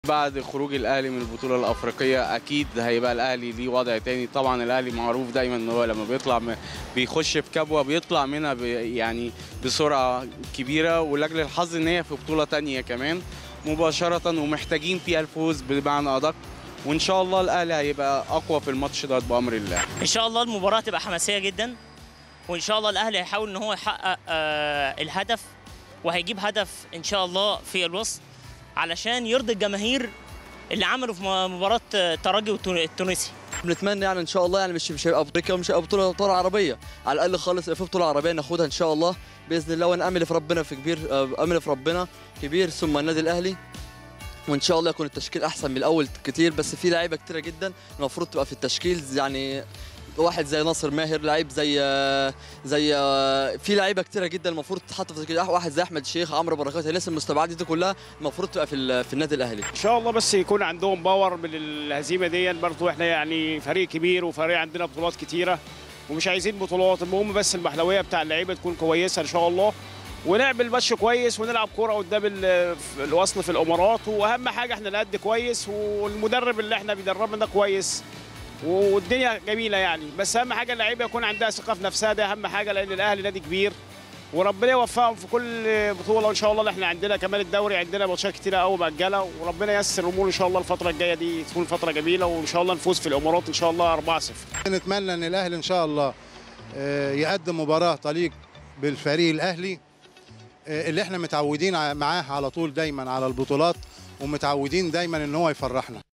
بعد خروج الاهلي من البطوله الافريقيه اكيد هيبقى الاهلي ليه وضع تاني طبعا الاهلي معروف دايما ان هو لما بيطلع م- بيخش في كبوه بيطلع منها ب- يعني بسرعه كبيره ولاجل الحظ ان هي في بطوله تانية كمان مباشره ومحتاجين فيها الفوز بمعنى ادق وان شاء الله الاهلي هيبقى اقوى في الماتش ده بامر الله ان شاء الله المباراه تبقى حماسيه جدا وان شاء الله الاهلي هيحاول ان هو يحقق آه، الهدف وهيجيب هدف ان شاء الله في الوسط علشان يرضي الجماهير اللي عملوا في م- مباراه آه، الترجي والتون- التونسي بنتمنى يعني ان شاء الله يعني مش مش هيبقى افريقيا ومش هيبقى بطوله بطوله عربيه على الاقل خالص يبقى في بطوله عربيه ناخدها ان شاء الله باذن الله وانا امل في ربنا في كبير آه، امل في ربنا كبير ثم النادي الاهلي وان شاء الله يكون التشكيل احسن من الاول كتير بس في لعيبه كتيره جدا المفروض تبقى في التشكيل يعني واحد زي ناصر ماهر لعيب زي آه، زي آه، في لعيبه كتيره جدا المفروض تتحط في التشكيل واحد زي احمد شيخ عمرو بركات الناس المستبعدة دي كلها المفروض تبقى في ال- في النادي الاهلي ان شاء الله بس يكون عندهم باور من الهزيمه دي برضه احنا يعني فريق كبير وفريق عندنا بطولات كتيره ومش عايزين بطولات المهم بس المحلويه بتاع اللعيبه تكون كويسه ان شاء الله ونعمل ماتش كويس ونلعب كوره قدام ال- في الوصل في الامارات واهم حاجه احنا نأدي كويس والمدرب اللي احنا بيدربنا ده كويس والدنيا جميله يعني بس اهم حاجه اللعيبه يكون عندها ثقه في نفسها ده اهم حاجه لان الاهلي نادي كبير وربنا يوفقهم في كل بطوله وان شاء الله اللي احنا عندنا كمان الدوري عندنا ماتشات كتيره قوي مأجله وربنا ييسر الامور ان شاء الله الفتره الجايه دي تكون فتره جميله وان شاء الله نفوز في الامارات ان شاء الله 4-0 نتمنى ان الاهلي ان شاء الله آه، يقدم مباراه تليق بالفريق الاهلي آه، اللي احنا متعودين ع- معاه على طول دايما على البطولات ومتعودين دايما ان هو يفرحنا